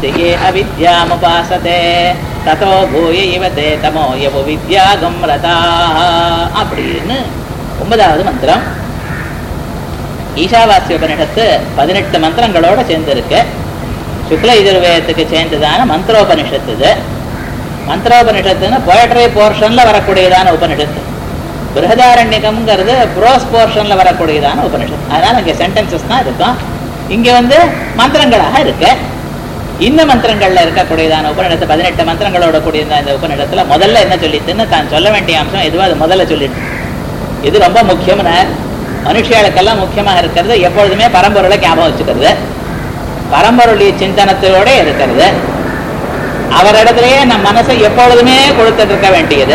வித்தியே அவித்யாமுபாசதே ததோ பூய இவ தே தமோ யவு வித்யாகம் ரதா அப்படின்னு ஒன்பதாவது மந்திரம் ஈஷாவாசிய உபனிஷத்து பதினெட்டு மந்திரங்களோட சேர்ந்திருக்கு சுக்ல எதிர்வேதத்துக்கு சேர்ந்ததான மந்திரோபனிஷத்து இது மந்திரோபனிஷத்துன்னு போயட்ரி போர்ஷன்ல வரக்கூடியதான உபனிஷத்து பிருகதாரண்யகம்ங்கிறது ப்ரோஸ் போர்ஷன்ல வரக்கூடியதான உபனிஷத்து அதனால இங்க சென்டென்சஸ் தான் இருக்கும் இங்க வந்து மந்திரங்களாக இருக்கு இந்த மந்திரங்கள்ல இருக்கக்கூடியதான உபநிடத்து பதினெட்டு மந்திரங்களோட கூடிய இந்த உபநிடத்துல முதல்ல என்ன சொல்லிட்டுன்னு தான் சொல்ல வேண்டிய அம்சம் எதுவோ அது முதல்ல சொல்லிட்டு இது ரொம்ப முக்கியம்னு மனுஷியாளுக்கெல்லாம் முக்கியமாக இருக்கிறது எப்பொழுதுமே பரம்பொருளை ஞாபகம் வச்சுக்கிறது பரம்பொருளிய சிந்தனத்தோட இருக்கிறது அவரிடத்திலேயே நம் மனசை எப்பொழுதுமே கொடுத்துட்டு இருக்க வேண்டியது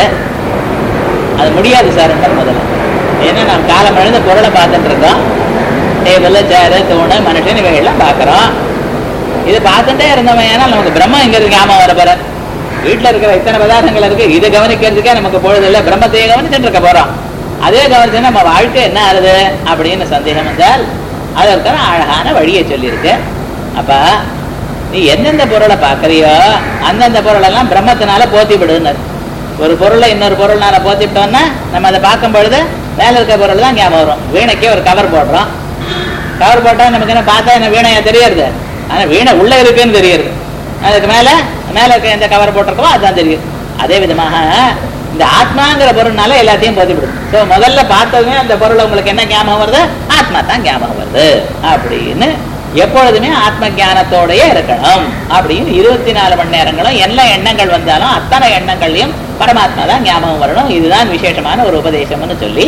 அது முடியாது சார் முதல்ல ஏன்னா நாம் காலம் எழுந்த பொருளை பார்த்துட்டு இருக்கோம் டேபிள் சேரு தூணு மனுஷன் இவைகள்லாம் பார்க்குறோம் இது பார்த்துட்டே இருந்தவன் ஏன்னா நமக்கு பிரம்மம் எங்க இருக்கு ஞாபகம் வர போற வீட்டில் இருக்கிற இத்தனை பதார்த்தங்கள் இருக்கு இதை கவனிக்கிறதுக்கே நமக்கு பொழுது இல்லை பிரம்மத்தையே கவனிச்சுட்டு இருக்க போறோம் அதே கவனிச்சு நம்ம வாழ்க்கை என்ன ஆகுது அப்படின்னு சந்தேகம் வந்தால் அதற்கான அழகான வழியை சொல்லியிருக்கு அப்ப நீ எந்தெந்த பொருளை பார்க்கறியோ அந்தந்த பொருளெல்லாம் பிரம்மத்தினால போத்தி விடுனர் ஒரு பொருளை இன்னொரு பொருள்னால போத்திவிட்டோம்னா நம்ம அதை பார்க்கும் பொழுது மேல இருக்க பொருள் தான் ஞாபகம் வரும் வீணைக்கே ஒரு கவர் போடுறோம் கவர் போட்டா நமக்கு என்ன பார்த்தா என்ன வீணையா தெரியறது ஆனா வீணை உள்ள இருக்குன்னு தெரியுது அதுக்கு மேல மேல இருக்க எந்த கவர் போட்டிருக்கோமோ அதுதான் தெரியுது அதே விதமாக இந்த ஆத்மாங்கிற பொருள்னால எல்லாத்தையும் போத்திவிடும் ஸோ முதல்ல பார்த்ததுமே அந்த பொருள் உங்களுக்கு என்ன ஞாபகம் வருது ஆத்மா தான் ஞாபகம் வருது அப்படின்னு எப்பொழுதுமே ஆத்ம ஞானத்தோடயே இருக்கணும் அப்படின்னு இருபத்தி நாலு மணி நேரங்களும் எல்லா எண்ணங்கள் வந்தாலும் அத்தனை எண்ணங்கள்லையும் பரமாத்மா தான் ஞாபகம் வரணும் இதுதான் விசேஷமான ஒரு உபதேசம்னு சொல்லி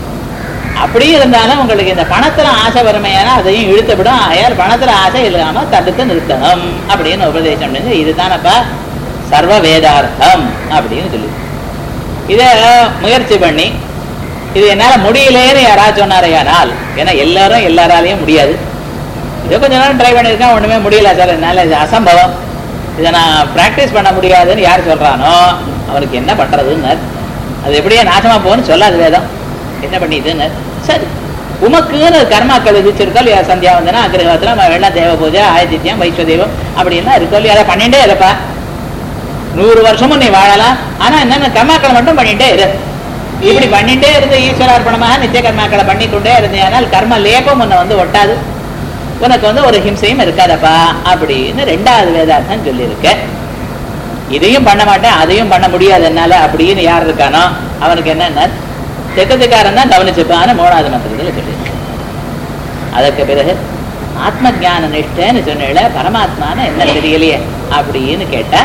அப்படி இருந்தாலும் உங்களுக்கு இந்த பணத்துல ஆசை வறுமையான அதையும் இழுத்து விடும் ஆயால் பணத்துல ஆசை இல்லாம தடுத்து நிறுத்தணும் அப்படின்னு உபதேசம் பண்ணி இதுதானப்பா சர்வ வேதார்த்தம் அப்படின்னு சொல்லி இத முயற்சி பண்ணி இது என்னால முடியலேன்னு யாராச்சும் சொன்னாரையானால் ஏன்னா எல்லாரும் எல்லாராலையும் முடியாது இதை கொஞ்ச நேரம் ட்ரை பண்ணியிருக்கேன் ஒண்ணுமே முடியல சார் என்னால இது அசம்பவம் இதை நான் ப்ராக்டிஸ் பண்ண முடியாதுன்னு யார் சொல்றானோ அவனுக்கு என்ன பண்றதுன்னு அது எப்படியே நாசமா போகும்னு சொல்லாது வேதம் என்ன பண்ணிதுன்னு சரி உமக்குன்னு கர்மாக்கள் விதிச்சிருக்கோ இல்லையா சந்தியாவந்தனா அக்ரஹத்துல வெள்ளம் தேவ பூஜை ஆதித்யம் வைஸ்வதெய்வம் அப்படின்னா இருக்கோ இல்லையா அதை பண்ணிட்டே இருப்பா நூறு வருஷமும் நீ வாழலாம் ஆனா என்னென்ன கர்மாக்களை மட்டும் பண்ணிட்டே இரு இப்படி பண்ணிட்டே இருந்து ஈஸ்வரார்ப்பணமாக நித்திய கர்மாக்களை பண்ணிக்கொண்டே இருந்தேனால் கர்ம லேபம் உன்னை வந்து ஒட்டாது உனக்கு வந்து ஒரு ஹிம்சையும் இருக்காதப்பா அப்படின்னு ரெண்டாவது வேதார்த்தம் சொல்லியிருக்க இதையும் பண்ண மாட்டேன் அதையும் பண்ண முடியாது என்னால அப்படின்னு யார் இருக்கானோ அவனுக்கு என்னென்ன தெக்கத்துக்காரன் தான் கவனிச்சுப்பான்னு மூணாவது மந்திரத்தில் சொல்லியிருக்க அதற்கு பிறகு ஆத்ம ஜான நிஷ்டன்னு சொன்ன பரமாத்மான என்ன தெரியலையே அப்படின்னு கேட்டா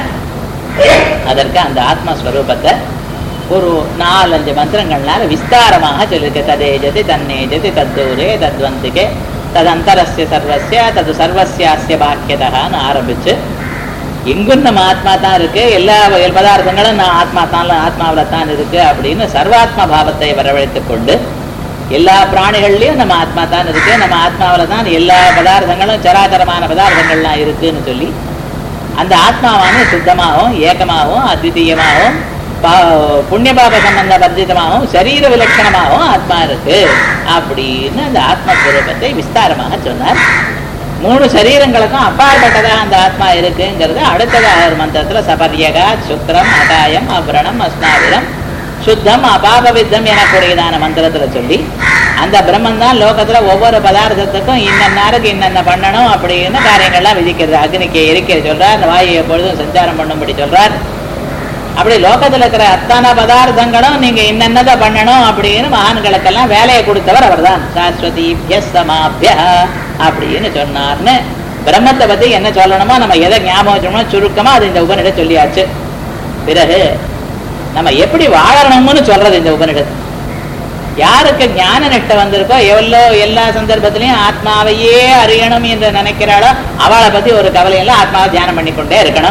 அதற்கு அந்த ஆத்மஸ்வரூபத்தை ஒரு நாலஞ்சு மந்திரங்கள்னால விஸ்தாரமாக சொல்லியிருக்க ததேஜதி தன்னேஜதி தத்தூரே தத்வந்திகே ததந்தரஸ்ய சர்வஸ்ய தது சர்வசியாசிய பாக்கியதான்னு ஆரம்பிச்சு எங்கும் நம்ம ஆத்மா தான் இருக்கு எல்லா வகை பதார்த்தங்களும் நான் ஆத்மா தான் ஆத்மாவில் தான் இருக்கு அப்படின்னு சர்வாத்ம பாவத்தை வரவழைத்துக் கொண்டு எல்லா பிராணிகள்லயும் நம்ம ஆத்மா தான் இருக்கு நம்ம ஆத்மாவில் தான் எல்லா பதார்த்தங்களும் சராச்சரமான பதார்த்தங்கள்லாம் இருக்குன்னு சொல்லி அந்த ஆத்மாவான சுத்தமாகவும் ஏக்கமாகவும் அத்விதீயமாகவும் புண்ணிய பாப சம்பந்த வர்ஜிதமாகவும் சரீர விலட்சணமாகவும் ஆத்மா இருக்கு அப்படின்னு அந்த ஆத்மஸ்வரூபத்தை விஸ்தாரமாக சொன்னார் மூணு சரீரங்களுக்கும் அப்பாற்பட்டதாக அந்த ஆத்மா இருக்குங்கிறது அடுத்ததாக ஒரு மந்திரத்துல சபரியகா சுக்ரம் அகாயம் அபரணம் அஸ்னாவிரம் சுத்தம் அபாபவித்தம் எனக்கூடியதான மந்திரத்துல சொல்லி அந்த பிரம்மன் தான் லோகத்துல ஒவ்வொரு பதார்த்தத்துக்கும் இன்னன்னாருக்கு இன்னென்ன பண்ணணும் அப்படின்னு காரியங்கள்லாம் விதிக்கிறது அக்னிக்கு எரிக்க சொல்றார் அந்த வாயு எப்பொழுதும் சஞ்சாரம் பண்ணும்படி சொல்றார் அப்படி லோகத்துல இருக்கிற அத்தனை பதார்த்தங்களும் நீங்க இன்னென்னதை பண்ணணும் அப்படின்னு மகான்களுக்கெல்லாம் வேலையை கொடுத்தவர் அவர்தான் சாஸ்வதி சமாபிய அப்படின்னு சொன்னார்னு பிரம்மத்தை பத்தி என்ன சொல்லணுமோ நம்ம எதை ஞாபகம் வச்சோமோ சுருக்கமா அது இந்த உபனிட சொல்லியாச்சு பிறகு நம்ம எப்படி வாழணும்னு சொல்றது இந்த உபனிடத்து யாருக்கு ஞான நிஷ்டை வந்திருக்கோ எவ்வளோ எல்லா சந்தர்ப்பத்திலையும் ஆத்மாவையே அறியணும் என்று நினைக்கிறாளோ அவளை பத்தி ஒரு கவலை இல்லை ஆத்மாவை தியானம் பண்ணிக்கொண்டே இருக்கணும்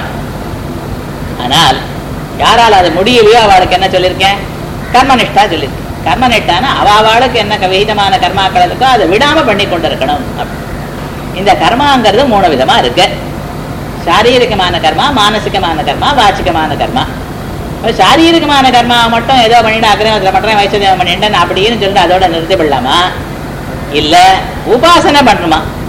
ஆனால் யாரால் அது முடியலையோ அவளுக்கு என்ன சொல்லியிருக்கேன் கர்மனிஷ்டா சொல்லியிருக்கேன் கர்மனிஷ்டான அவளுக்கு என்ன விகிதமான கர்மாக்கள் இருக்கோ அதை விடாம பண்ணி கொண்டு இருக்கணும் இந்த கர்மாங்கிறது மூணு விதமா இருக்கு சாரீரிகமான கர்மா மானசிகமான கர்மா வாச்சிகமான கர்மா சாரீரிகமான கர்மா மட்டும் ஏதோ பண்ணிட்டு அக்ரமத்தில் பண்றேன் வைசதேவம் பண்ணிட்டேன் அப்படின்னு சொல்லிட்டு அதோட நிறுத்தி விடலாமா இல்ல உபாசனை பண்ணணுமா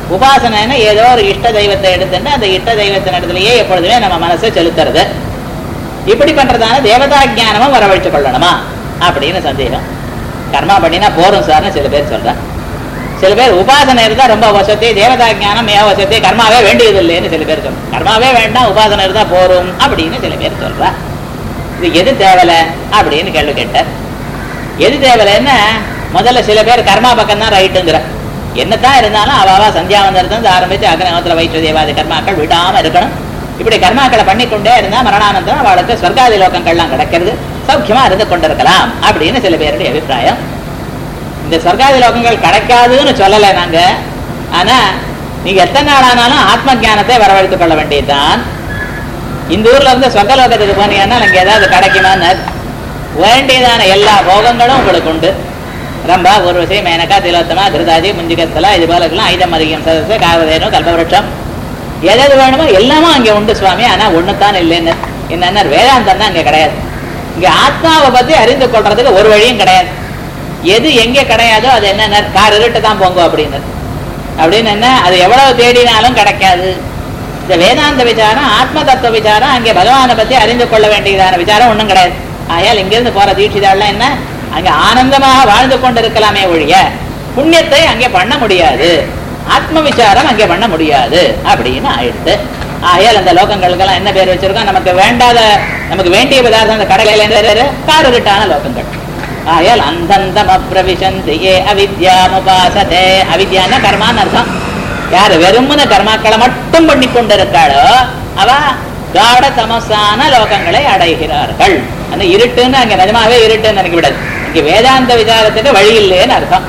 உபாசனைன்னு ஏதோ ஒரு இஷ்ட தெய்வத்தை எடுத்துட்டு அந்த இஷ்ட தெய்வத்தின் இடத்துலயே எப்பொழுதுமே நம்ம மனசை செலுத்துறது இப்படி பண்றதான தேவதா ஞானமும் வரவழைச்சு கொள்ளணுமா அப்படின்னு சந்தேகம் கர்மா பண்ணினா போறோம் சார்னு சில பேர் சொல்றாங்க சில பேர் உபாசனை இருந்தா ரொம்ப வசதி தேவதா ஞானம் ஏ வசதி கர்மாவே வேண்டியது இல்லைன்னு சில பேர் சொல்றாங்க கர்மாவே வேண்டாம் உபாசனை இருந்தா போரும் அப்படின்னு சில பேர் சொல்றா இது எது தேவலை அப்படின்னு கேள்வி கேட்டார் எது தேவலைன்னா முதல்ல சில பேர் கர்மா பக்கம் தான் ரைட்டுங்கிற என்னத்தான் இருந்தாலும் அவாவா சந்தியாவந்தரத்தை ஆரம்பிச்சு அக்னஹோத்திர வைஷ்ண தேவாதி கர்மாக்கள் விடாம இருக்கணும் இப்படி கர்மாக்களை பண்ணிக்கொண்டே இருந்தா மரணானந்தரம் அவளுக்கு ஸ்வர்காதி லோகங்கள்லாம் கிடைக்கிறது சௌக்கியமா இருந்து கொண்டிருக்கலாம் அப்படின்னு சில பேருடைய அபிப்பிராயம் இந்த சொர்க்காதி லோகங்கள் கிடைக்காதுன்னு சொல்லலை நாங்க ஆனா நீங்க எத்தனை நாள் ஆனாலும் ஆத்ம ஞானத்தை வரவழைத்துக் கொள்ள வேண்டியதுதான் இந்த ஊர்ல இருந்து சொர்க்க லோகத்துக்கு போனீங்கன்னா அங்க ஏதாவது கிடைக்குமான்னு வேண்டியதான எல்லா போகங்களும் உங்களுக்கு உண்டு ரம்பா ஊர்வசி மேனகா திலோத்தமா திருதாஜி முஞ்சிகஸ்தலா இது போல இருக்கலாம் ஐதம் அதிகம் சதசு காவதேனு கல்பவருஷம் எது வேணுமோ எல்லாமும் அங்கே உண்டு சுவாமி ஆனா ஒண்ணுத்தான் இல்லைன்னு என்னன்னா வேதாந்தம் தான் அங்க கிடையாது இங்க ஆத்மாவை பத்தி அறிந்து கொள்றதுக்கு ஒரு வழியும் கிடையாது எது எங்க கிடையாதோ அது என்ன கார் இருட்டு தான் போங்க அப்படின்னு அப்படின்னு என்ன அது எவ்வளவு தேடினாலும் கிடைக்காது இந்த வேதாந்த விசாரம் ஆத்ம தத்துவ விசாரம் அங்கே பகவானை பத்தி அறிந்து கொள்ள வேண்டியதான விசாரம் ஒண்ணும் கிடையாது ஆகையால் இங்கிருந்து போற தீட்சிதாள்லாம் என்ன அங்க ஆனந்தமாக வாழ்ந்து கொண்டிருக்கலாமே ஒழிய புண்ணியத்தை அங்கே பண்ண முடியாது ஆத்ம விசாரம் அங்கே பண்ண முடியாது அப்படின்னு ஆயிடுது ஆகையால் அந்த லோகங்களுக்கெல்லாம் என்ன பேர் வச்சிருக்கோம் நமக்கு வேண்டாத நமக்கு வேண்டிய பதார்த்தம் அந்த கடையில காரருட்டான லோகங்கள் ஆகையால் அந்தந்தம் அப்பிரவிசந்தியே அவித்யாமுபாசதே அவித்யான்னா கர்மான்னு அர்த்தம் யார் வெறுமன கர்மாக்களை மட்டும் பண்ணி கொண்டிருக்காளோ அவ காட தமசான லோகங்களை அடைகிறார்கள் அந்த இருட்டுன்னு அங்க நிஜமாவே இருட்டுன்னு நினைக்க விடாது இங்க வேதாந்த விசாரத்துக்கு வழி இல்லைன்னு அர்த்தம்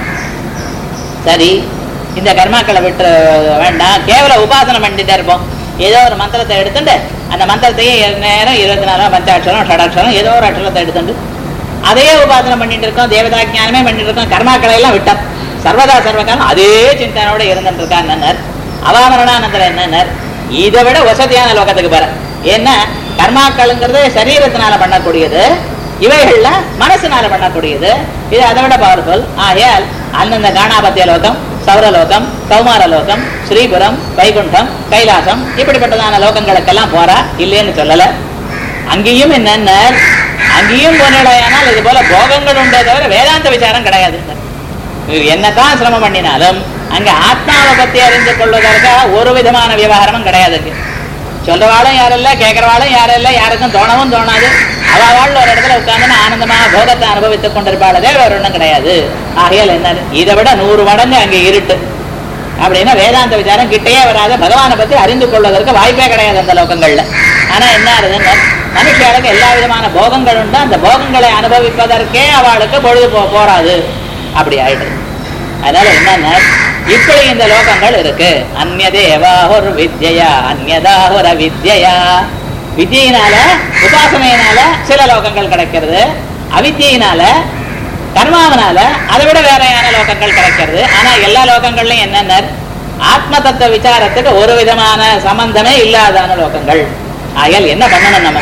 சரி இந்த கர்மாக்களை விட்டு வேண்டாம் கேவல உபாசனம் பண்ணிட்டே இருப்போம் ஏதோ ஒரு மந்திரத்தை எடுத்துட்டு அந்த மந்திரத்தையே நேரம் இருபத்தி நாலாம் பஞ்சாட்சரம் ஷடாட்சரம் ஏதோ ஒரு அட்சரத்தை எடுத்துட்டு அதையே உபாசனம் பண்ணிட்டு இருக்கோம் தேவதா ஞானமே பண்ணிட்டு இருக்கோம் கர்மாக்களை எல்லாம் விட்டோம் சர்வதா சர்வகாலம் அதே சிந்தனையோட இருந்துட்டு இருக்கான்னு அவாமரணானந்தர் என்னன்னர் இதை விட வசதியான லோகத்துக்கு போற ஏன்னா கர்மாக்கள்ங்கிறது சரீரத்தினால பண்ணக்கூடியது இவைகள்ல மனசுனால பண்ணக்கூடியது இது அதை விட பவர்ஃபுல் ஆகையால் அந்தந்த காணாபத்திய லோகம் சௌரலோகம் கௌமார லோகம் ஸ்ரீபுரம் வைகுண்டம் கைலாசம் இப்படிப்பட்டதான லோகங்களுக்கெல்லாம் போறா இல்லைன்னு சொல்லல அங்கேயும் என்னென்ன அங்கேயும் போனடையானால் இது போல போகங்கள் உண்டே தவிர வேதாந்த விசாரம் கிடையாது என்னதான் சிரமம் பண்ணினாலும் அங்க ஆத்மாவை பத்தி அறிந்து கொள்வதற்காக ஒரு விதமான விவகாரமும் கிடையாது சொல்றவாளும் யாரில்ல கேட்கறவாளும் யாரில்ல யாருக்கும் தோணவும் தோணாது அவ வாழ் ஒரு இடத்துல உட்கார்ந்து ஆனந்தமாக போகத்தை அனுபவித்துக் கொண்டிருப்பாளதே வேற ஒண்ணும் கிடையாது ஆகையால் என்ன இதை விட நூறு மடங்கு அங்கே இருட்டு அப்படின்னா வேதாந்த விசாரம் கிட்டேயே வராத பகவானை பத்தி அறிந்து கொள்வதற்கு வாய்ப்பே கிடையாது அந்த லோகங்கள்ல ஆனா என்ன ஆகுதுன்னா மனுஷியாளுக்கு எல்லா விதமான போகங்கள் உண்டு அந்த போகங்களை அனுபவிப்பதற்கே அவளுக்கு பொழுது போ போராது அப்படி ஆயிடுது அதனால என்னன்னா இப்படி இந்த லோகங்கள் இருக்கு அந்நதேவா ஒரு வித்யா அந்நதா ஒரு வித்யா வித்தியினால உபாசனையினால சில லோகங்கள் கிடைக்கிறது அவித்தியினால கர்மாவனால அதை விட வேறையான லோகங்கள் கிடைக்கிறது ஆனா எல்லா லோகங்கள்லயும் என்னென்ன ஆத்ம தத்துவ விசாரத்துக்கு ஒரு விதமான சம்பந்தமே இல்லாதான லோகங்கள் ஆகையால் என்ன பண்ணணும் நம்ம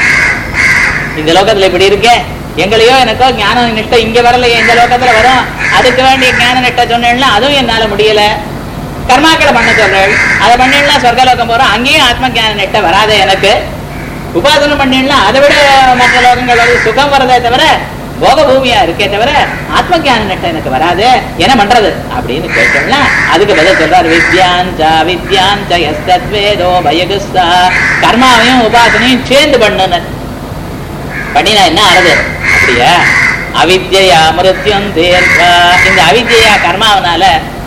இந்த லோகத்துல இப்படி இருக்கே எங்களையோ எனக்கோ ஞான நிஷ்டை இங்க வரலையே இந்த லோகத்துல வரும் அதுக்கு வேண்டிய ஞான நிஷ்டை சொன்னேன்னா அதுவும் என்னால முடியல கர்மாக்களை பண்ண சொல்றேன் அதை பண்ணிடலாம் சொர்க்கலோகம் போறோம் அங்கேயும் ஆத்ம ஞான நிஷ்டை வராது எனக்கு உபாசனம் பண்ணிடலாம் அதை விட மற்ற லோகங்கள் வந்து சுகம் வரதே தவிர போக பூமியா இருக்கே தவிர ஆத்ம ஞான நட்டம் எனக்கு வராது என்ன பண்றது அப்படின்னு கேட்டோம்னா அதுக்கு பதில் சொல்றாரு வித்யாஞ்சா வித்யாஞ்ச எஸ்தத்வேதோ பயகுஸ்தா கர்மாவையும் உபாசனையும் சேர்ந்து பண்ணுன்னு பண்ணினா என்ன ஆகுது அப்படியா அவித்யா மிருத்யும் தீர்வா இந்த அவித்யா கர்மாவனால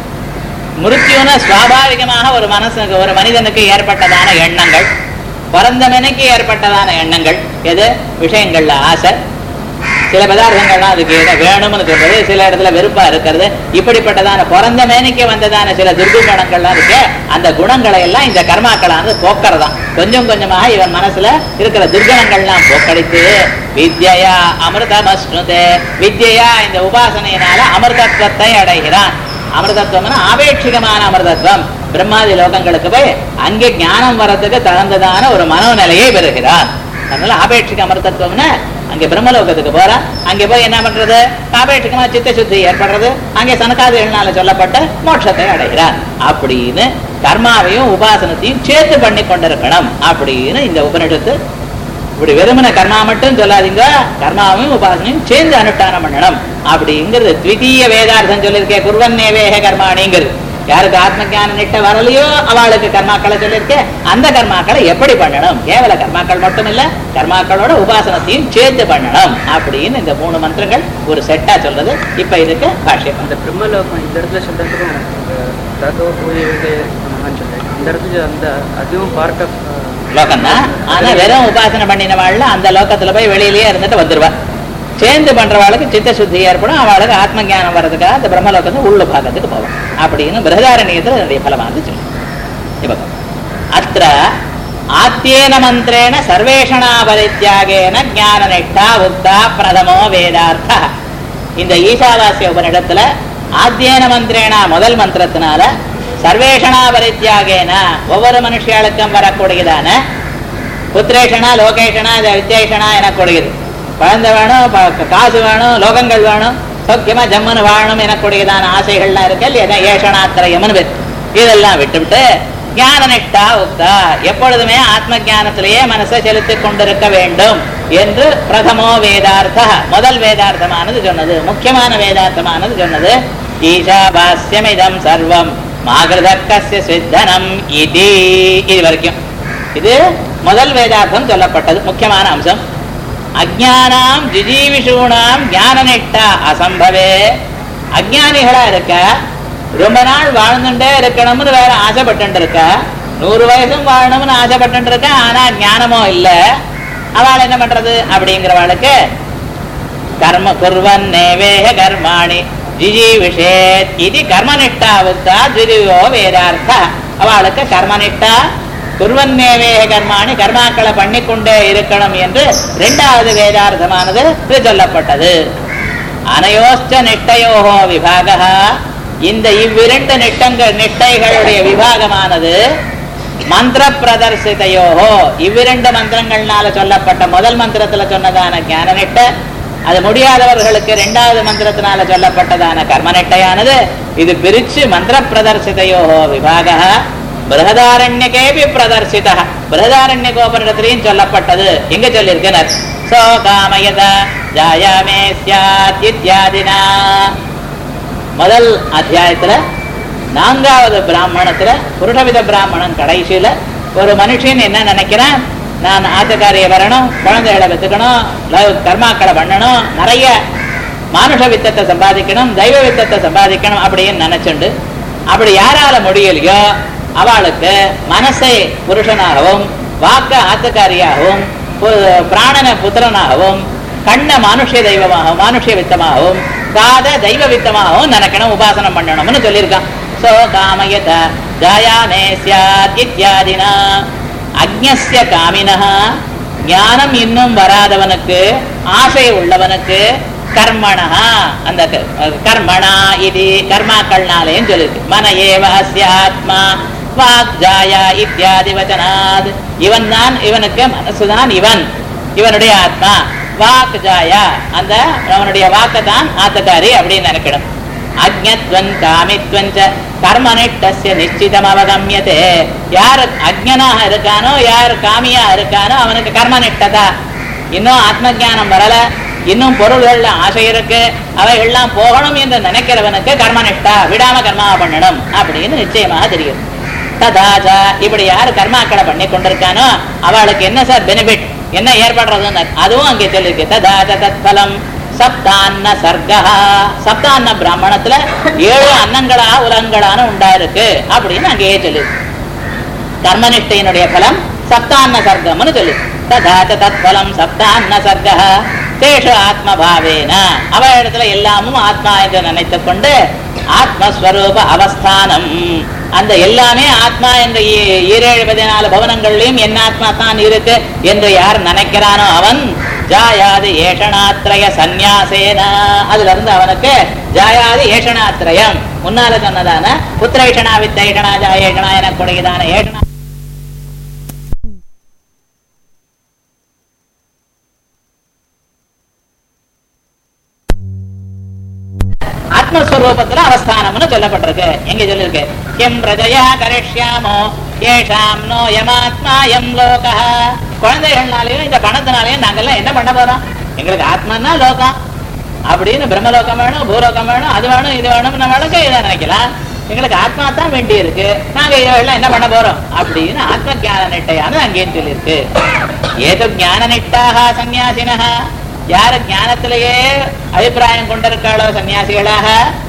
மிருத்யுன சுவாபாவிகமாக ஒரு மனசுக்கு ஒரு மனிதனுக்கு ஏற்பட்டதான எண்ணங்கள் பிறந்தமனைக்கு ஏற்பட்டதான எண்ணங்கள் எது விஷயங்கள்ல ஆசை சில பதார்த்தங்கள்லாம் அதுக்கு ஏதோ வேணும்னு சொல்றது சில இடத்துல வெறுப்பா இருக்கிறது இப்படிப்பட்டதான பிறந்த மேனிக்கு வந்ததான சில துர்குணங்கள்லாம் இருக்கு அந்த குணங்களை எல்லாம் இந்த கர்மாக்களானது போக்குறதாம் கொஞ்சம் கொஞ்சமாக இவன் மனசுல இருக்கிற துர்குணங்கள்லாம் போக்கடித்து வித்யா அமிர்தமஸ்னுதே வித்யா இந்த உபாசனையினால அமிர்தத்துவத்தை அடைகிறான் அமிர்தத்துவம்னா ஆபேட்சிகமான அமிர்தத்துவம் பிரம்மாதி லோகங்களுக்கு போய் அங்கே ஞானம் வர்றதுக்கு தகுந்ததான ஒரு மனோநிலையை பெறுகிறான் அதனால ஆபேட்சிக அமிர்தத்துவம்னா அங்கே பிரம்மலோகத்துக்கு போறான் அங்கே போய் என்ன பண்றது காபேட்டுக்கமா சித்த சுத்தி ஏற்படுறது அங்கே சனகாதிகள்னால சொல்லப்பட்ட மோட்சத்தை அடைகிறான் அப்படின்னு கர்மாவையும் உபாசனத்தையும் சேர்த்து பண்ணி கொண்டிருக்கணும் அப்படின்னு இந்த உபனிஷத்து இப்படி வெறுமன கர்மா மட்டும் சொல்லாதீங்க கர்மாவையும் உபாசனையும் சேர்ந்து அனுஷ்டானம் பண்ணணும் அப்படிங்கிறது த்விதீய வேதார்த்தம் சொல்லியிருக்கேன் குருவன்னேவேக கர்மாணிங்கிறது யாருக்கு ஆத்ம ஞான நிட்ட வரலையோ அவளுக்கு கர்மாக்களை சொல்லியிருக்கேன் அந்த கர்மாக்களை எப்படி பண்ணணும் கேவல கர்மாக்கள் மட்டும் இல்ல கர்மாக்களோட உபாசனத்தையும் சேர்த்து பண்ணணும் அப்படின்னு இந்த மூணு மந்திரங்கள் ஒரு செட்டா சொல்றது இப்ப இதுக்கு பாஷ்யம் அந்த பிரம்மலோகம் இந்த இடத்துல சொல்றதுக்கும் ததோ பூஜை மகான் சொல்றேன் இந்த இடத்துல அந்த அதுவும் பார்ட் ஆஃப் லோகம் தான் ஆனா வெறும் உபாசனை பண்ணினவாள்ல அந்த லோகத்துல போய் வெளியிலேயே இருந்துட்டு வந்துருவா சேர்ந்து பண்றவாளுக்கு சித்த சுத்தி ஏற்படும் அவளுக்கு ஆத்ம ஞானம் வர்றதுக்காக அந்த பிரம்மலோகத்தை உள்ள பாகத்துக்கு போவோம் அப்படின்னு பிரதாரண்யத்தில் என்னுடைய பலமானது சொல்லு இப்ப அத்த ஆத்தியேன மந்திரேண சர்வேஷணா பரித்தியாகேன ஞான நெட்டா உக்தா பிரதமோ வேதார்த்த இந்த ஈசாவாசிய உபனிடத்துல ஆத்தியேன மந்திரேனா முதல் மந்திரத்தினால சர்வேஷணா பரித்தியாகேன ஒவ்வொரு மனுஷியாளுக்கும் வரக்கூடியதான புத்திரேஷனா லோகேஷனா இந்த வித்யேஷனா எனக்கூடியது குழந்தை வேணும் ப- காசு வேணும் லோகங்கள் வேணும் சௌக்கியமா ஜம்முன்னு வாழணும் எனக்கூடியதான ஆசைகள்லாம் இருக்கு இல்லையா ஏஷனாத்திரயம்னு பேர் இதெல்லாம் விட்டுவிட்டு ஞான நிஷ்டா உக்தா எப்பொழுதுமே ஆத்ம ஞானத்திலேயே மனசை செலுத்திக் கொண்டிருக்க வேண்டும் என்று பிரதமோ வேதார்த்த முதல் வேதார்த்தமானது சொன்னது முக்கியமான வேதார்த்தமானது சொன்னது ஈஷாபாஸ்யமிதம் சர்வம் மாகிருதக்கஸ்ய சித்தனம் இது இது வரைக்கும் இது முதல் வேதார்த்தம் சொல்லப்பட்டது முக்கியமான அம்சம் அஜானாம் ஜிஜீவிஷூணாம் ஞானநெட்டா அசம்பவே அஜானிகளா இருக்க ரொம்ப நாள் வாழ்ந்துட்டே இருக்கணும்னு வேற ஆசைப்பட்டு இருக்க நூறு வயசும் வாழணும்னு ஆசைப்பட்டு இருக்க ஆனா ஞானமோ இல்ல அவள் என்ன பண்றது அப்படிங்கிறவளுக்கு கர்ம குர்வன் நேவேக கர்மாணி ஜிஜீவிஷேத் இது கர்மனிஷ்டா உத்தா ஜிதிவோ வேதார்த்த அவளுக்கு கர்மனிஷ்டா குர்வன்னேவேக கர்மாணி கர்மாக்களை பண்ணிக்கொண்டே இருக்கணும் என்று இரண்டாவது வேதார்த்தமானது இது சொல்லப்பட்டது அனயோஸ்ட நிட்டையோகோ விபாக இந்த இவ்விரண்டு நிட்டங்கள் நிட்டைகளுடைய விபாகமானது மந்திர பிரதர்சிதையோகோ இவ்விரண்டு மந்திரங்கள்னால சொல்லப்பட்ட முதல் மந்திரத்துல சொன்னதான ஞான நிட்ட அது முடியாதவர்களுக்கு இரண்டாவது மந்திரத்தினால சொல்லப்பட்டதான கர்ம நிட்டையானது இது பிரிச்சு மந்திர பிரதர்சிதையோகோ விபாக பிரகதாரண்யகேபி பிரதர்சித பிரகதாரண்யகோபனிடத்திலையும் சொல்லப்பட்டது எங்க சொல்லியிருக்கிறார் சோ காமயத ஜாயாமே சியாத் இத்யாதினா முதல் அத்தியாயத்துல நான்காவது பிராமணத்துல புருஷவித பிராமணன் கடைசியில ஒரு மனுஷன் என்ன நினைக்கிறான் நான் ஆத்தக்காரிய வரணும் குழந்தைகளை பெற்றுக்கணும் லவ் கர்மாக்களை பண்ணணும் நிறைய மானுஷ வித்தத்தை சம்பாதிக்கணும் தெய்வ வித்தத்தை சம்பாதிக்கணும் அப்படின்னு நினைச்சுண்டு அப்படி யாரால முடியலையோ அவளுக்கு மனசை புருஷனாகவும் வாக்க ஆத்தக்காரியாகவும் பு- பிராணன புத்திரனாகவும் கண்ண மானுஷ்ய தெய்வமாகவும் மானுஷ்ய வித்தமாகவும் காத தெய்வ வித்தமாகவும் நினைக்கணும் உபாசனம் பண்ணணும்னு சொல்லியிருக்கான் சோ காமயத ஜாயாமே சியாத் இத்யாதினா அக்ஞஸ்ய காமினஹ ஞானம் இன்னும் வராதவனுக்கு ஆசை உள்ளவனுக்கு கர்மணா அந்த க- கர்மணா இது கர்மாக்கள்னாலேயும் சொல்லிருக்கு மன ஏவ அஸ்ய ஆத்மா வாக் ஜாயா இத்தியாதி வச்சனாத் இவன் தான் இவனுக்கு மனசுதான் இவன் இவனுடைய ஆத்மா வாக் ஜாயா அந்த அவனுடைய வாக்கை தான் ஆத்தக்காரி அப்படின்னு நினைக்கணும் அஜத்வன் காமித்வஞ்ச கர்மனிட்டஸ்ய நிச்சிதம் அவகமியதே யார் அஜ்ஞனாக இருக்கானோ யார் காமியா இருக்கானோ அவனுக்கு கர்மனிட்டதா இன்னும் ஆத்ம ஞானம் வரல இன்னும் பொருள்கள்ல ஆசை இருக்கு அவைகள்லாம் போகணும் என்று நினைக்கிறவனுக்கு கர்மனிஷ்டா விடாம கர்மாவை பண்ணணும் அப்படின்னு நிச்சயமாக தெரியும் ததாச்ச இப்படி யார் கர்மாக்களை பண்ணி கொண்டிருக்கானோ அவளுக்கு என்ன சார் பெனிஃபிட் என்ன ஏற்படுறதுன்னு அதுவும் அங்கே சொல்லியிருக்கு ததாச்ச தத்பலம் சப்தான்ன சர்க்கா சப்தான்ன பிராமணத்துல ஏழு அன்னங்களா உலகங்களான உண்டாயிருக்கு அப்படின்னு அங்கேயே சொல்லியிருக்கு கர்மனிஷ்டையினுடைய பலம் சப்தான்ன சர்க்கம்னு சொல்லு ததாச்ச தத்பலம் சப்தான்ன சர்க்க தேஷு ஆத்மபாவேன அவ இடத்துல எல்லாமும் ஆத்மா என்று நினைத்துக் கொண்டு ஆத்மஸ்வரூப அவஸ்தானம் அந்த எல்லாமே ஆத்மா என்ற ஈ- ஈரேழு பதினாலு பவனங்கள்லயும் என் ஆத்மா தான் இருக்கு என்று யார் நினைக்கிறானோ அவன் ஜாயாது ஏஷணாத்ரய சந்நியாசேன அதுல இருந்து அவனுக்கு ஜாயாது ஏஷணாத்ரயம் முன்னால சொன்னதான புத்திரேஷணா வித்தேஷணா ஜாயேஷணா எனக்கூடியதான ஏஷணா ரூபத்துல அவஸ்தானம்னு சொல்லப்பட்டிருக்கு எங்க சொல்லிருக்கு கிம் பிரஜயா கரிஷ்யாமோ ஏஷாம் நோ யமாத்மா எம் லோகா குழந்தைகள்னாலையும் இந்த பணத்தினாலையும் நாங்கெல்லாம் என்ன பண்ண போறோம் எங்களுக்கு ஆத்மான்னா லோகம் அப்படின்னு பிரம்மலோகம் வேணும் பூலோகம் வேணும் அது வேணும் இது வேணும் நம்ம வழக்கம் இதை நினைக்கலாம் எங்களுக்கு ஆத்மா தான் வேண்டி இருக்கு நாங்க இதெல்லாம் என்ன பண்ண போறோம் அப்படின்னு ஆத்ம ஜான நிட்டையானது அங்கேயும் சொல்லியிருக்கு ஏதோ ஞான நிட்டாக சன்னியாசினஹ யாரு ஞானத்திலேயே அபிப்பிராயம் கொண்டிருக்காளோ சன்னியாசிகளாக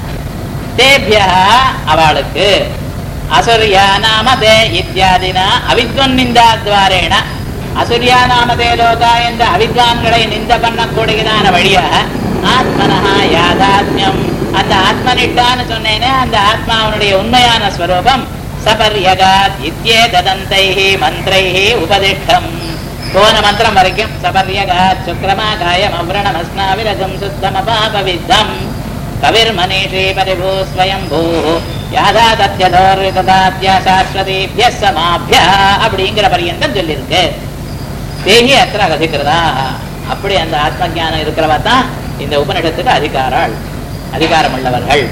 தேபியா அவளுக்கு அசுரியா நாமதே இத்தியாதினா அவித்வன் நிந்தாத்வாரேன அசுரியா நாமதே லோகா என்ற அவித்வான்களை நிந்த பண்ணக்கூடியதான வழியாக ஆத்மனஹா யாதாத்மியம் அந்த ஆத்மனிட்டான்னு சொன்னேனே அந்த ஆத்மாவனுடைய உண்மையான ஸ்வரூபம் சபர்யகாத் இத்யே ததந்தைஹி மந்திரைஹி உபதிஷ்டம் போன மந்திரம் வரைக்கும் சபர்யகாத் சுக்ரமா காயம் அவ்ரணமஸ்னா விரகம் சுத்தம பாபவித்தம் கவிர் மனிஷி பரிபூ ஸ்வயம் பூ யாதா தத்யதோர்விதாத்யா சாஸ்வதீபிய சமாபிய அப்படிங்கிற பரியந்தம் சொல்லியிருக்கு தேகி அத்திர அதிகிறதா அப்படி அந்த ஆத்ம ஞானம் இருக்கிறவா தான் இந்த உபநிடத்துக்கு அதிகாராள் அதிகாரம் உள்ளவர்கள்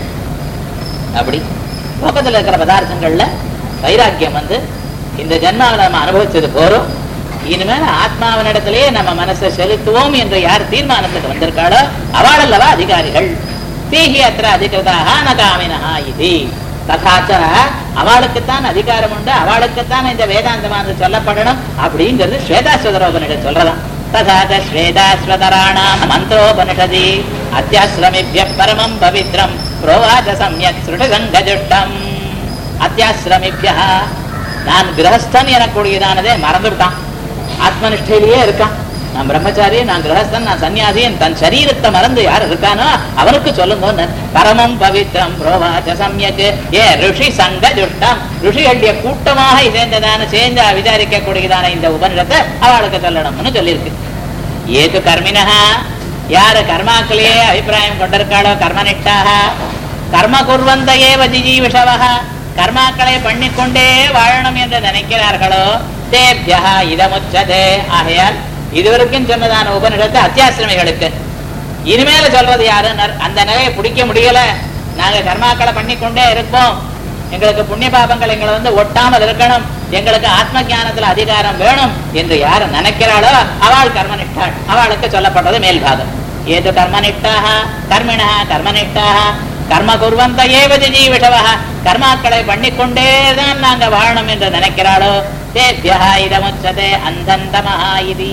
அப்படி லோகத்தில் இருக்கிற பதார்த்தங்கள்ல வைராக்கியம் வந்து இந்த ஜென்மாவில் நம்ம அனுபவிச்சது போறோம் இனிமேல் ஆத்மாவினிடத்திலேயே நம்ம மனசை செலுத்துவோம் என்று யார் தீர்மானத்துக்கு வந்திருக்காளோ அவளல்லவா அதிகாரிகள் தீஹி அத்திர அதிகிருதாக நகாமினஹா இது ததாச்ச அவளுக்குத்தான் அதிகாரம் உண்டு அவளுக்குத்தான் இந்த வேதாந்தமானது சொல்லப்படணும் அப்படிங்கிறது ஸ்வேதாஸ்வதரோபனிடம் சொல்றதாம் ததாச்ச ஸ்வேதாஸ்வதராணாம் மந்திரோபனிஷதி அத்தியாசிரமிபிய பரமம் பவித்ரம் புரோவாச்ச சம்யக் ஸ்ருடசங்கஜுஷ்டம் அத்தியாசிரமிபியா நான் கிரகஸ்தன் எனக்கூடியதானதே மறந்துவிட்டான் ஆத்மனிஷ்டையிலேயே இருக்கான் நான் பிரம்மச்சாரி நான் கிரகஸ்தன் நான் சன்னியாசி என் தன் சரீரத்தை மறந்து யார் இருக்கானோ அவனுக்கு சொல்லுங்க பரமம் பவித்ரம் புரோவாச்ச சம்யக் ஏ ரிஷி சங்க துஷ்டம் ரிஷிகளுடைய கூட்டமாக சேர்ந்ததான சேர்ந்து விசாரிக்கக்கூடியதான இந்த உபனிடத்தை அவளுக்கு சொல்லணும்னு சொல்லியிருக்கு ஏது கர்மினஹா யாரு கர்மாக்களே அபிப்பிராயம் கொண்டிருக்காளோ கர்மனிஷ்டாக கர்ம குர்வந்த ஏவ ஜிஜீவிஷவக கர்மாக்களை பண்ணிக்கொண்டே வாழணும் என்று நினைக்கிறார்களோ தேபியா இதமுச்சதே ஆகையால் இதுவரைக்கும் சொன்னதான உபனிடத்தை அத்தியாசிரமிகளுக்கு இனிமேல சொல்றது யாரு அந்த நிலையை பிடிக்க முடியல நாங்க கர்மாக்களை பண்ணிக்கொண்டே இருப்போம் எங்களுக்கு புண்ணிய பாபங்கள் எங்களை வந்து ஒட்டாமல் இருக்கணும் எங்களுக்கு ஆத்ம ஞானத்துல அதிகாரம் வேணும் என்று யார் நினைக்கிறாளோ அவள் கர்மனிஷ்டாள் அவளுக்கு சொல்லப்பட்டது மேல்பாகம் ஏது கர்மனிஷ்டாக கர்மிணா கர்மனிஷ்டாக கர்ம குர்வந்த ஏவது ஜீவிஷவா கர்மாக்களை பண்ணிக்கொண்டே தான் நாங்க வாழணும் என்று நினைக்கிறாளோ தேபியா இதமுச்சதே அந்தந்தமஹா இது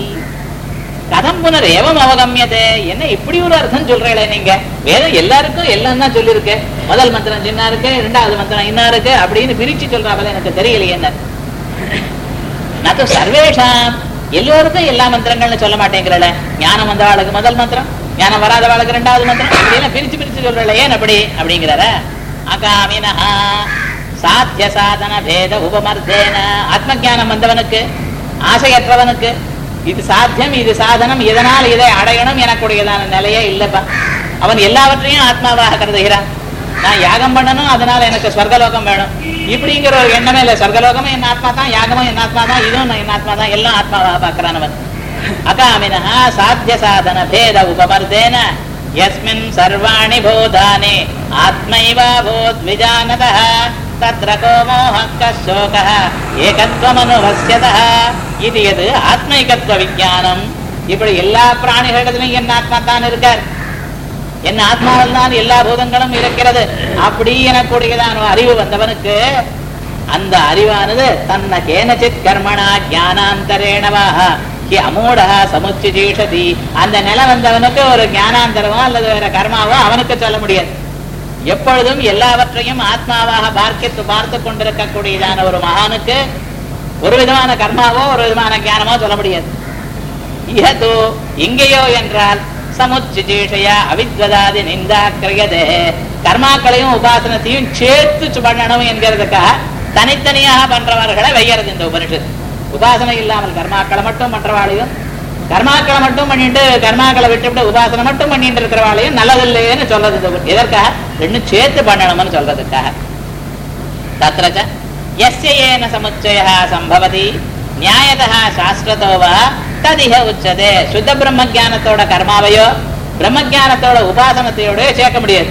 கதம் புனர் ஏவம் அவகமியதே என்ன இப்படி ஒரு அர்த்தம் சொல்றீங்களே நீங்க வேதம் எல்லாருக்கும் எல்லாம் தான் சொல்லியிருக்கு முதல் மந்திரம் சின்ன இருக்கு இரண்டாவது மந்திரம் இன்னா இருக்கு அப்படின்னு பிரிச்சு சொல்றாங்களே எனக்கு தெரியலையே என்ன நது சர்வேஷாம் எல்லோருக்கும் எல்லா மந்திரங்கள்னு சொல்ல மாட்டேங்கிறல ஞானம் வந்தவாளுக்கு முதல் மந்திரம் ஞானம் வராதவாளுக்கு ரெண்டாவது மந்திரம் இப்படியெல்லாம் பிரிச்சு பிரிச்சு சொல்றல ஏன் அப்படி அப்படிங்கிறார அகாமினஹா சாத்திய சாதன பேத உபமர்த்தேன ஆத்ம ஞானம் வந்தவனுக்கு ஆசையற்றவனுக்கு இது சாத்தியம் இது சாதனம் இதனால் இதை அடையணும் எனக்குடையதான நிலையே இல்லப்பா அவன் எல்லாவற்றையும் ஆத்மாவாக கருதுகிறான் நான் யாகம் பண்ணணும் அதனால எனக்கு ஸ்வர்கலோகம் வேணும் இப்படிங்கிற ஒரு எண்ணமே இல்லை ஸ்வர்கலோகமும் என் ஆத்மா தான் யாகமும் என் ஆத்மா தான் இதுவும் என் ஆத்மா தான் எல்லாம் ஆத்மாவாக பார்க்கிறான் அவன் அகாமினா சாத்திய சாதன பேத உபமர்த்தேன யஸ்மின் சர்வாணி போதானி ஆத்மைவா போத் விஜானதः தத்ர கோ மோஹः கசோகः ஏகத்வமனுபஸ்யதः இது எது ஆத்மைகத்துவ விஞ்ஞானம் இப்படி எல்லா பிராணிகளிடத்திலும் என் ஆத்மா தான் இருக்கார் என் ஆத்மாவில் தான் எல்லா பூதங்களும் இருக்கிறது அப்படி எனக்கூடியதான அறிவு வந்தவனுக்கு அந்த அறிவானது தன்ன கேனச்சித் கர்மணா ஞானாந்தரேணவாக ஹி அமூடா சமுச்சிதீஷதி அந்த நிலை வந்தவனுக்கு ஒரு ஞானாந்தரமோ அல்லது வேற கர்மாவோ அவனுக்கு சொல்ல முடியாது எப்பொழுதும் எல்லாவற்றையும் ஆத்மாவாக பார்க்கித்து பார்த்து கொண்டிருக்கக்கூடியதான ஒரு மகானுக்கு ஒரு விதமான கர்மாவோ ஒரு விதமான ஞானமோ சொல்ல முடியாது இஹது இங்கேயோ என்றால் சமுச்சிதீஷய அவித்வதாதி நிந்தா கிரியதே கர்மாக்களையும் உபாசனத்தையும் சேர்த்து பண்ணணும் என்கிறதுக்காக தனித்தனியாக பண்றவர்களை வையறது இந்த உபனிஷத்து உபாசனை இல்லாமல் கர்மாக்களை மட்டும் பண்றவாளையும் கர்மாக்களை மட்டும் பண்ணிட்டு கர்மாக்களை விட்டுவிட்டு உபாசனை மட்டும் பண்ணிட்டு இருக்கிறவாளையும் நல்லதில்லையேன்னு சொல்றது இந்த உப- எதற்காக ரெண்டும் சேர்த்து பண்ணணும்னு சொல்றதுக்காக தத்ரச்ச எஸ்ய ஏன சமுச்சய சம்பவதி நியாயதா சாஸ்திரத்தோ வா ததிக உச்சதே சுத்த பிரம்ம ஜானத்தோட கர்மாவையோ பிரம்ம ஜானத்தோட உபாசனத்தையோட சேர்க்க முடியாது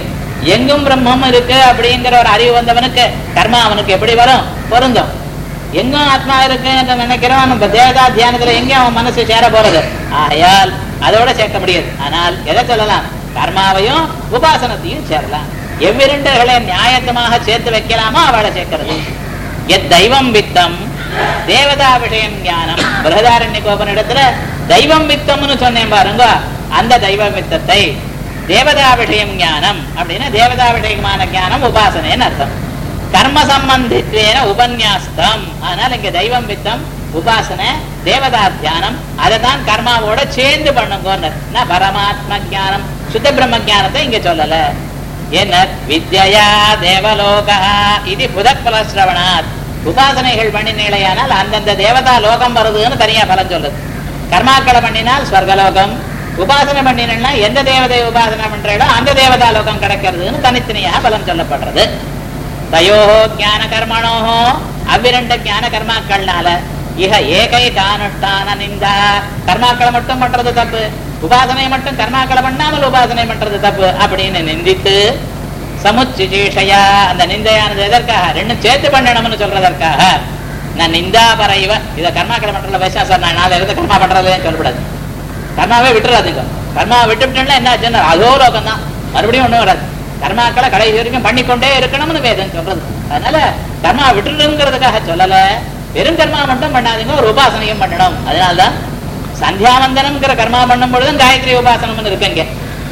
எங்கும் பிரம்மம் இருக்கு அப்படிங்கிற ஒரு அறிவு வந்தவனுக்கு கர்மா அவனுக்கு எப்படி வரும் பொருந்தும் எங்கும் ஆத்மா இருக்கு என்று நினைக்கிறவன் நம்ம தேவதா தியானத்துல எங்க அவன் மனசு சேர போறது ஆகையால் அதோட சேர்க்க முடியாது ஆனால் எதை சொல்லலாம் கர்மாவையும் உபாசனத்தையும் சேரலாம் எவ்விரண்டுகளை நியாயத்தமாக சேர்த்து வைக்கலாமோ அவளை சேர்க்கிறது எத் தெய்வம் வித்தம் தேவதா விஷயம் ஞானம் பிரகதாரண்யகோபனிடத்துல தெய்வம் வித்தம்னு சொன்னேன் பாருங்க அந்த தெய்வ வித்தத்தை தேவதா விஷயம் ஞானம் அப்படின்னா தேவதா விஷயமான ஞானம் உபாசனைன்னு அர்த்தம் கர்ம சம்பந்தித்வேன உபன்யாஸ்தம் அதனால இங்க தெய்வம் வித்தம் உபாசனை தேவதா தியானம் அதை தான் கர்மாவோட சேர்ந்து பண்ணுங்க பரமாத்ம ஞானம் சுத்த பிரம்ம ஞானத்தை இங்க சொல்லல என்ன வித்யா தேவலோகா இது புதப்பல சிரவணாத் உபாசனைகள் பண்ணினீழையானால் அந்தந்த தேவதா லோகம் வருதுன்னு தனியா பலன் சொல்லுது கர்மாக்களை பண்ணினால் ஸ்வர்கலோகம் உபாசனை பண்ணினா எந்த தேவதை உபாசனை பண்றீங்களோ அந்த தேவதா லோகம் கிடைக்கிறதுன்னு தனித்தனியாக பலன் சொல்லப்படுறது தயோ ஞான கர்மணோ அவ்விரண்ட ஞான கர்மாக்கள்னால இக ஏகைக அனுஷ்டான நிந்தா கர்மாக்களை மட்டும் பண்றது தப்பு உபாசனை மட்டும் கர்மாக்களை பண்ணாமல் உபாசனை பண்றது தப்பு அப்படின்னு நிந்தித்து சமுச்சிஜீஷயா அந்த நிந்தையானது எதற்காக ரெண்டும் சேர்த்து பண்ணணும்னு சொல்றதற்காக நான் நிந்தா பறைவ இதை கர்மாக்களை பண்றதுல பேசா சார் நான் நாளை இருந்து கர்மா பண்றதுன்னு சொல்லக்கூடாது கர்மாவே விட்டுறாதுங்க கர்மாவை விட்டுவிட்டோம்னா என்ன ஆச்சுன்னா அதோ லோகம் தான் மறுபடியும் ஒண்ணும் வராது கர்மாக்களை கடைசி வரைக்கும் பண்ணிக்கொண்டே இருக்கணும்னு வேதம் சொல்றது அதனால கர்மா விட்டுருங்கிறதுக்காக சொல்லல வெறும் கர்மா மட்டும் பண்ணாதீங்க ஒரு உபாசனையும் பண்ணணும் அதனால்தான் சந்தியாவந்தனம்ங்கிற கர்மா பண்ணும் பொழுதும் காயத்ரி உபாசனம்னு இருக்கு இங்க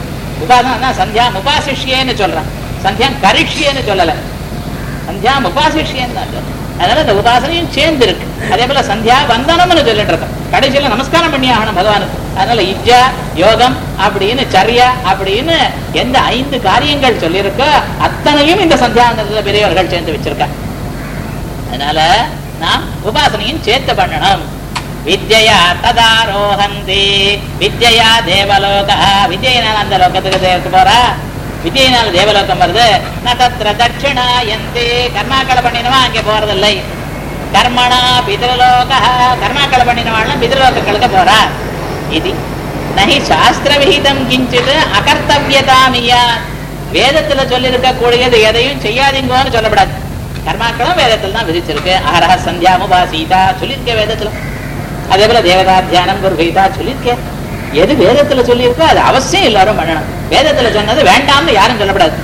உபாசனா சந்தியா உபாசிஷ்யேன்னு சொல்றான் சந்தியா கரிஷ்யேன்னு சொல்லல சந்தியா உபாசிஷ்யேன்னு தான் சொல்றேன் அதனால இந்த உபாசனையும் சேர்ந்து இருக்கு அதே போல சந்தியா வந்தனம்னு சொல்லிட்டு இருக்கோம் கடைசியில நமஸ்காரம் பண்ணி ஆகணும் பகவானுக்கு அதனால இஜ்ஜா யோகம் அப்படின்னு சரியா அப்படின்னு எந்த ஐந்து காரியங்கள் சொல்லியிருக்கோ அத்தனையும் இந்த சந்தியாவந்தத்துல பெரியவர்கள் சேர்ந்து வச்சிருக்காங்க அதனால நாம் உபாசனையும் சேர்த்து பண்ணணும் வித்யா ததாரோஹந்தி வித்யா தேவலோக வித்யினால் அந்த லோகத்துக்கு தேவத்து போறா வித்யினால் தேவலோகம் வருது ந தத்திர தட்சிணா எந்தி கர்மாக்களை பண்ணினவா அங்கே போறதில்லை கர்மணா பிதிரலோக கர்மாக்களை பண்ணினவாள் பிதிரலோகங்களுக்கு போறா இது நகி சாஸ்திர விகிதம் கிஞ்சித் அகர்த்தவியதாமியா வேதத்துல சொல்லியிருக்க கூடியது எதையும் செய்யாதீங்கன்னு சொல்லப்படாது கர்மாக்களும் வேதத்துல தான் விதிச்சிருக்கு ஆரா சந்தியாமுபா சீதா சொல்லியிருக்க வேதத்துல அதே போல தேவதா தியானம் குருகீதா சொல்லியிருக்கேன் எது வேதத்துல சொல்லியிருக்கோ அது அவசியம் எல்லாரும் பண்ணணும் வேதத்துல சொன்னது வேண்டாம்னு யாரும் சொல்லப்படாது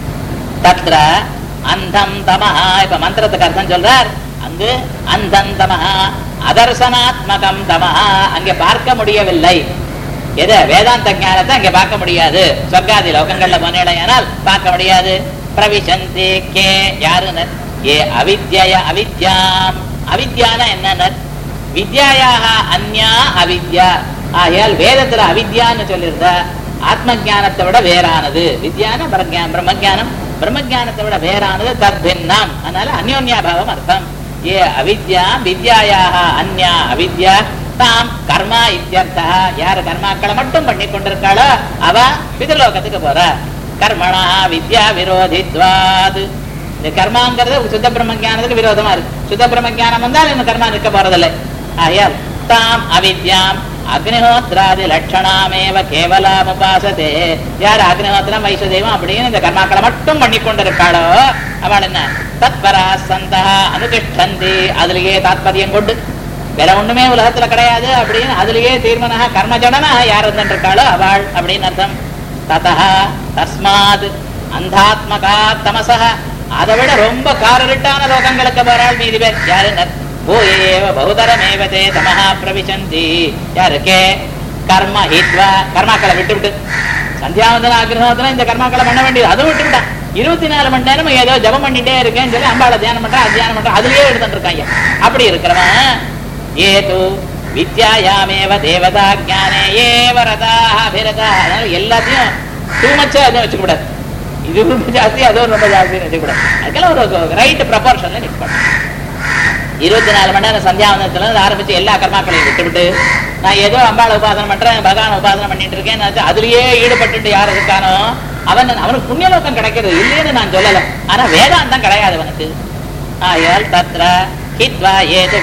தத்ர அந்தம் தமஹா இப்ப மந்திரத்துக்கு அர்த்தம் சொல்றார் அங்கு அந்தம் தமஹா அதர்சனாத்மகம் தமஹா அங்கே பார்க்க முடியவில்லை எது வேதாந்த ஞானத்தை அங்கே பார்க்க முடியாது சொர்க்காதி லோகங்கள்ல போனேடையானால் பார்க்க முடியாது பிரவிசந்தி கே யாருன்னு ஏ அவித்ய அவித்யாம் அவித்யான என்ன வித்யாயாக அந்யா அவித்யா ஆகையால் வேதத்துல அவித்யான்னு சொல்லியிருந்தா ஆத்ம ஞானத்தை விட வேறானது வித்யான பிரஜானம் பிரம்மஜானம் பிரம்மஜானத்தை விட வேறானது தத்பின்னம் அதனால அந்யோன்யாபாவம் அர்த்தம் ஏ அவித்யா வித்யாயாக அந்யா அவித்யா தாம் கர்மா இத்தியர்த்தா யாரு கர்மாக்களை மட்டும் பண்ணி கொண்டிருக்காளோ அவ பிதலோகத்துக்கு போற கர்மணா வித்யா விரோதித்வாது இந்த கர்மாங்கிறது சுத்த பிரம்ம ஞானத்துக்கு விரோதமா இருக்கு சுத்த பிரம்ம ஞானம் வந்தால் இந்த கர்மா நிற்க போறதில்லை ஆயால் தாம் அவித்யாம் அக்னிஹோத்ராதி லட்சணாமேவ கேவலாம் உபாசதே யார் அக்னிஹோத்திரம் வைசதேவம் அப்படின்னு இந்த கர்மாக்களை மட்டும் பண்ணி கொண்டிருக்காளோ அவள் என்ன தத்பரா சந்தா அனுதிஷ்டந்தி அதுலயே தாத்பரியம் கொண்டு வேற ஒண்ணுமே உலகத்துல கிடையாது அப்படின்னு அதுலயே தீர்மானக கர்மஜடனா யார் இருந்துட்டு இருக்காளோ அவள் அப்படின்னு அர்த்தம் ததா தஸ்மாத் அந்தாத்மகா தமசா அதை விட ரொம்ப காரரிட்டான லோகங்களுக்கு போறாள் மீதி பேர் யாருங்க பூயேவ பௌதரமேவ தே தமஹா பிரவிசந்தி யாருக்கே கர்ம ஹித்வா கர்மாக்களை விட்டு விட்டு சந்தியாவந்தன அக்னிஹோத்திரம் இந்த கர்மாக்களை பண்ண வேண்டியது அதுவும் விட்டு விட்டான் இருபத்தி நாலு மணி நேரம் ஏதோ ஜபம் பண்ணிட்டே இருக்கேன்னு சொல்லி அம்பாளை தியானம் பண்றேன் அது தியானம் பண்றேன் அதுலயே எடுத்துட்டு இருக்காங்க அப்படி இருக்கிறவன் ஏது வித்யாயாமேவ தேவதா ஜானே ஏவ ரதாக அபிரதா அதனால எல்லாத்தையும் டூ மச்சா எதுவும் வச்சுக்க கூடாது இது ரொம்ப ஜாஸ்தி அதுவும் ரொம்ப ஜாஸ்தின்னு வச்சுக்கூடாது அதுக்கெல்லாம் ஒரு ரைட் ப்ரப்போர்ஷன்ல நிற்கணும் இருபத்தி நாலு மணி நேரம் சந்தியாவந்தத்துல இருந்து ஆரம்பிச்சு எல்லா கர்மாக்களையும் விட்டுவிட்டு நான் ஏதோ அம்பாளை உபாசனம் பண்றேன் பகவான் உபாசனம் பண்ணிட்டு இருக்கேன் நான் அதுலயே ஈடுபட்டு யார் இருக்கானோ அவன் அவனுக்கு புண்ணியலோகம் கிடைக்கிறது இல்லைன்னு நான் சொல்லல ஆனா வேதாந்தம் கிடையாது அவனுக்கு ஆயால் தத்ர ஹித்வா ஏது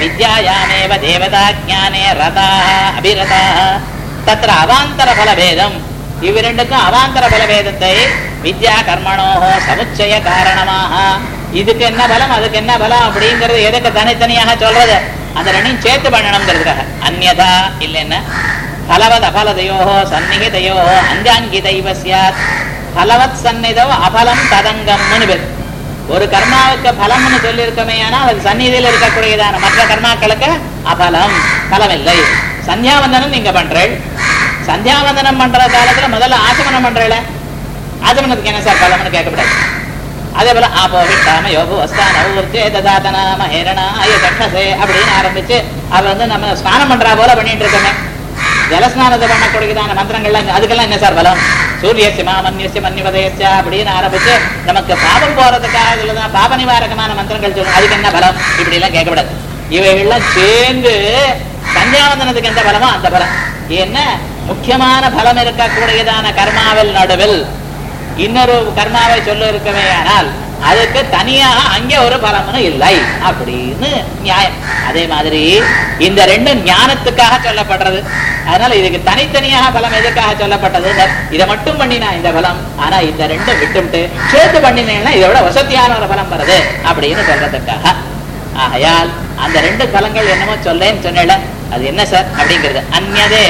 வித்யாயாமேவ தேவதா ஜானே ரதா அபிரதா தத்ர அவாந்தர பல பேதம் இவ்விரண்டுக்கும் அவாந்தர பலவேதத்தை வித்யா கர்மணோஹோ சமுச்சய காரணமாக இதுக்கு என்ன பலம் அதுக்கு என்ன பலம் அப்படிங்கிறது எதுக்கு தனித்தனியாக சொல்றது அந்த ரெண்டையும் சேர்த்து பண்ணணுங்கிறதுக்காக அந்யதா இல்லைன்னா பலவத் அபலதையோஹோ சந்நிகிதையோஹோ அங்காங்கிதைவ சியாத் பலவத் சந்நிதோ அபலம் ததங்கம்னு பேர் ஒரு கர்மாவுக்கு பலம்னு சொல்லியிருக்கமே ஆனால் அது சந்நிதியில் இருக்கக்கூடியதான மற்ற கர்மாக்களுக்கு அபலம் பலம் இல்லை சந்தியாவந்தனம் நீங்க பண்றேள் சந்தியாவந்தனம் பண்ற காலத்துல முதல்ல ஆச்சமனம் பண்றேல ஆச்சமனத்துக்கு என்ன சார் பலம்னு கேட்கப்படாது அதே போல ஆபோ விட்டாம யோகு வஸ்தான ஊர்த்தே ததாதன மகேரணா ஐய சட்டசே அப்படின்னு ஆரம்பிச்சு அவ வந்து நம்ம ஸ்நானம் பண்றா போல பண்ணிட்டு இருக்கோமே ஜலஸ்நானத்தை பண்ணக்கூடியதான மந்திரங்கள்லாம் அதுக்கெல்லாம் என்ன சார் பலம் சூரிய சிமாமன்யசிய மன்யுபதேச அப்படின்னு ஆரம்பிச்சு நமக்கு பாவம் போறதுக்காக சொல்லுதான் பாப நிவாரகமான மந்திரங்கள் சொல்லணும் அதுக்கு என்ன பலம் இப்படி எல்லாம் கேட்கக்கூடாது இவைகள்லாம் சேர்ந்து சந்தியாவந்தனத்துக்கு எந்த பலமோ அந்த பலம் என்ன முக்கியமான பலம் இருக்கக்கூடியதான கர்மாவில் நடுவில் இன்னொரு கர்மாவை சொல்ல இருக்கவே ஆனால் அதுக்கு தனியாக அங்கே ஒரு பலமும் இல்லை அப்படின்னு நியாயம் அதே மாதிரி இந்த ரெண்டும் ஞானத்துக்காக சொல்லப்படுறது அதனால இதுக்கு தனித்தனியாக பலம் எதுக்காக சொல்லப்பட்டது இதை மட்டும் பண்ணினா இந்த பலம் ஆனா இந்த ரெண்டும் விட்டுவிட்டு சேர்த்து பண்ணினீங்கன்னா இதோட வசதியான ஒரு பலம் வருது அப்படின்னு சொல்றதுக்காக ஆகையால் அந்த ரெண்டு பலங்கள் என்னமோ சொல்லேன்னு சொன்னேன் அது என்ன சார் அப்படிங்கிறது அந்நதே